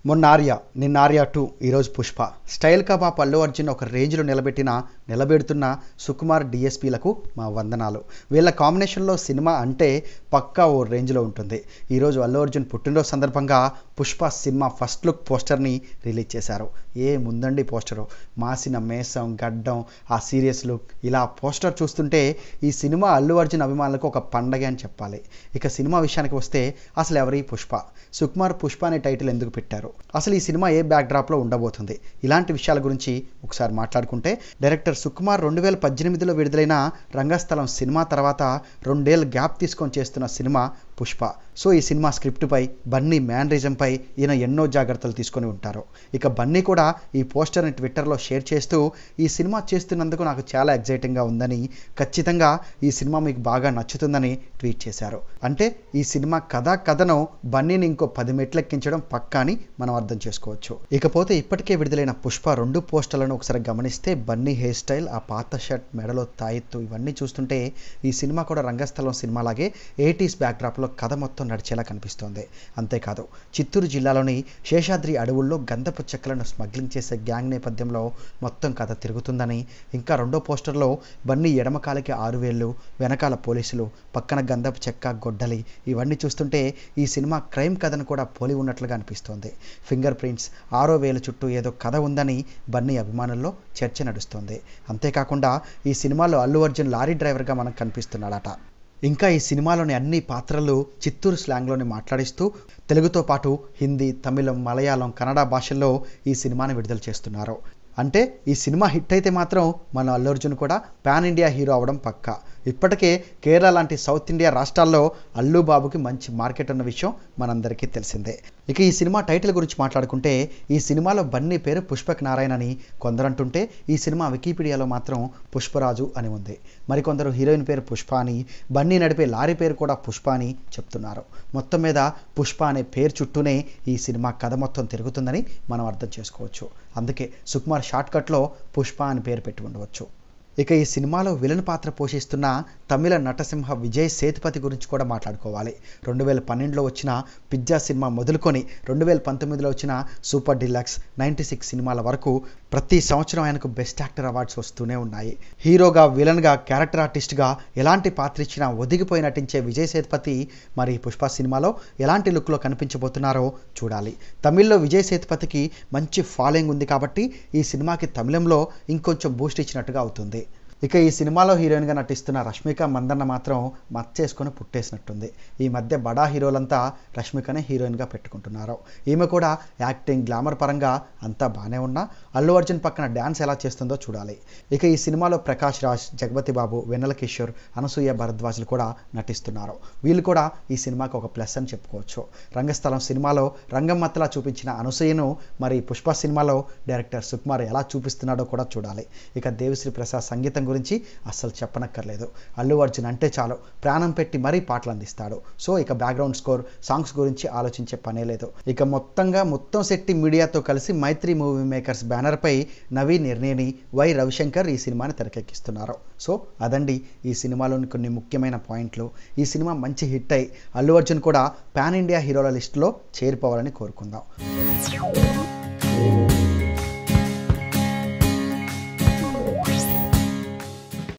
మొన్న ఆర్య నిన్న ఆర్య టూ ఈరోజు పుష్ప స్టైల్ కబాబ్ అల్లు అర్జున్ ఒక రేంజ్లో నిలబెట్టిన నిలబెడుతున్న సుకుమార్ డిఎస్పీలకు మా వందనాలు వీళ్ళ కాంబినేషన్లో సినిమా అంటే పక్కా ఓ రేంజ్లో ఉంటుంది ఈరోజు అల్లు అర్జున్ పుట్టినరోజు సందర్భంగా పుష్ప సినిమా ఫస్ట్ లుక్ పోస్టర్ని రిలీజ్ చేశారు ఏ ముందండి పోస్టరు మాసిన మేసం గడ్డం ఆ సీరియస్ లుక్ ఇలా పోస్టర్ చూస్తుంటే ఈ సినిమా అల్లు అర్జున్ అభిమానులకు ఒక పండగ అని చెప్పాలి ఇక సినిమా విషయానికి వస్తే అసలు ఎవరి పుష్ప సుకుమార్ పుష్ప అనే టైటిల్ ఎందుకు పెట్టారు అసలు ఈ సినిమా ఏ బ్యాక్డ్రాప్లో ఉండబోతుంది ఇలాంటి విషయాల గురించి ఒకసారి మాట్లాడుకుంటే డైరెక్టర్ సుకుమార్ రెండు వేల పద్దెనిమిదిలో విడుదలైన రంగస్థలం సినిమా తర్వాత రెండేళ్ళు గ్యాప్ తీసుకొని చేస్తున్న సినిమా పుష్ప సో ఈ సినిమా స్క్రిప్ట్పై బన్నీ మ్యానరిజంపై ఈయన ఎన్నో జాగ్రత్తలు తీసుకొని ఉంటారు ఇక బన్నీ కూడా ఈ పోస్టర్ని ట్విట్టర్లో షేర్ చేస్తూ ఈ సినిమా చేస్తున్నందుకు నాకు చాలా ఎగ్జైటింగ్గా ఉందని ఖచ్చితంగా ఈ సినిమా మీకు బాగా నచ్చుతుందని ట్వీట్ చేశారు అంటే ఈ సినిమా కథ కథను బన్నీని ఇంకో పది మెట్లెక్కించడం పక్కా అని మనం అర్థం చేసుకోవచ్చు ఇకపోతే ఇప్పటికే విడుదలైన పుష్ప రెండు పోస్టర్లను ఒకసారి గమనిస్తే బన్నీ హెయిర్ స్టైల్ ఆ పాత షర్ట్ మెడలో తాయెత్తు ఇవన్నీ చూస్తుంటే ఈ సినిమా కూడా రంగస్థలం సినిమాలాగే ఎయిటీస్ బ్యాక్డ్రాప్లో కథ మొత్తం నడిచేలా కనిపిస్తోంది అంతేకాదు చిత్తూరు జిల్లాలోని శేషాద్రి అడవుల్లో గంధపు చెక్కలను స్మగ్లింగ్ చేసే గ్యాంగ్ నేపథ్యంలో మొత్తం కథ తిరుగుతుందని ఇంకా రెండో పోస్టర్లో బన్నీ ఎడమకాలకి ఆరు వేళ్ళు వెనకాల పోలీసులు పక్కన గంధపు చెక్క గొడ్డలి ఇవన్నీ చూస్తుంటే ఈ సినిమా క్రైమ్ కథను కూడా పోలి ఉన్నట్లుగా అనిపిస్తోంది ఫింగర్ ప్రింట్స్ ఆరో వేల చుట్టూ ఏదో కథ ఉందని బన్నీ అభిమానుల్లో చర్చ నడుస్తోంది అంతేకాకుండా ఈ సినిమాలో అల్లు అర్జున్ లారీ డ్రైవర్గా మనకు కనిపిస్తున్నాడట ఇంకా ఈ సినిమాలోని అన్ని పాత్రలు చిత్తూరు స్లాంగ్లోని మాట్లాడిస్తూ తెలుగుతో పాటు హిందీ తమిళం మలయాళం కన్నడ భాషల్లో ఈ సినిమాని విడుదల చేస్తున్నారు అంటే ఈ సినిమా హిట్ అయితే మాత్రం మన అల్లు అర్జున్ కూడా పాన్ ఇండియా హీరో అవడం పక్కా ఇప్పటికే కేరళ లాంటి సౌత్ ఇండియా రాష్ట్రాల్లో అల్లు బాబుకి మంచి మార్కెట్ ఉన్న విషయం మనందరికీ తెలిసిందే ఇక ఈ సినిమా టైటిల్ గురించి మాట్లాడుకుంటే ఈ సినిమాలో బన్నీ పేరు పుష్పక్ నారాయణ అని కొందరంటుంటే ఈ సినిమా వికీపీడియాలో మాత్రం పుష్పరాజు అని ఉంది మరికొందరు హీరోయిన్ పేరు పుష్ప అని బన్నీ నడిపే లారీ పేరు కూడా పుష్ప అని చెప్తున్నారు మొత్తం మీద పుష్ప అనే పేరు చుట్టూనే ఈ సినిమా కథ మొత్తం తిరుగుతుందని మనం అర్థం చేసుకోవచ్చు అందుకే సుకుమార్ షార్ట్కట్లో పుష్ప అని పేరు పెట్టి ఉండవచ్చు ఇక ఈ సినిమాలో విలన్ పాత్ర పోషిస్తున్న తమిళ నటసింహ విజయ్ సేతుపతి గురించి కూడా మాట్లాడుకోవాలి రెండు వేల పన్నెండులో వచ్చిన పిజ్జా సినిమా మొదలుకొని రెండు వేల పంతొమ్మిదిలో వచ్చిన సూపర్ డిలక్స్ నైంటీ సిక్స్ సినిమాల వరకు ప్రతి సంవత్సరం ఆయనకు బెస్ట్ యాక్టర్ అవార్డ్స్ వస్తూనే ఉన్నాయి హీరోగా విలన్గా క్యారెక్టర్ ఆర్టిస్ట్గా ఎలాంటి పాత్ర ఇచ్చినా ఒదిగిపోయి నటించే విజయ్ సేతుపతి మరి పుష్ప సినిమాలో ఎలాంటి లుక్లో కనిపించబోతున్నారో చూడాలి తమిళ్లో విజయ్ సేతుపతికి మంచి ఫాలోయింగ్ ఉంది కాబట్టి ఈ సినిమాకి తమిళంలో ఇంకొంచెం బూస్ట్ ఇచ్చినట్టుగా అవుతుంది ఇక ఈ సినిమాలో హీరోయిన్గా నటిస్తున్న రష్మిక మందన్న మాత్రం మచ్చేసుకొని పుట్టేసినట్టుంది ఈ మధ్య బడా హీరోలంతా రష్మికనే హీరోయిన్గా పెట్టుకుంటున్నారు ఈమె కూడా యాక్టింగ్ గ్లామర్ పరంగా అంతా బాగానే ఉన్నా అల్లు అర్జున్ పక్కన డ్యాన్స్ ఎలా చేస్తుందో చూడాలి ఇక ఈ సినిమాలో ప్రకాష్ రాజ్ జగపతి బాబు వెన్నెల కిషోర్ అనసూయ భరద్వాజ్లు కూడా నటిస్తున్నారు వీళ్ళు కూడా ఈ సినిమాకి ఒక ప్లస్ అని చెప్పుకోవచ్చు రంగస్థలం సినిమాలో రంగమ్మత్తలా చూపించిన అనసూయను మరి పుష్ప సినిమాలో డైరెక్టర్ సుకుమార్ ఎలా చూపిస్తున్నాడో కూడా చూడాలి ఇక దేవిశ్రీ ప్రసాద్ సంగీతం గురించి అస్సలు చెప్పనక్కర్లేదు అల్లు అర్జున్ అంటే చాలు ప్రాణం పెట్టి మరీ పాటలు అందిస్తాడు సో ఇక బ్యాక్గ్రౌండ్ స్కోర్ సాంగ్స్ గురించి ఆలోచించే పనే లేదు ఇక మొత్తంగా మొత్తం శెట్టి మీడియాతో కలిసి మైత్రి మూవీ మేకర్స్ బ్యానర్పై నవీన్ నిర్నేని వై రవిశంకర్ ఈ సినిమాని తెరకెక్కిస్తున్నారు సో అదండి ఈ సినిమాలోని కొన్ని ముఖ్యమైన పాయింట్లు ఈ సినిమా మంచి హిట్ అయి అల్లు అర్జున్ కూడా పాన్ ఇండియా హీరోల లిస్టులో చేరిపోవాలని కోరుకుందాం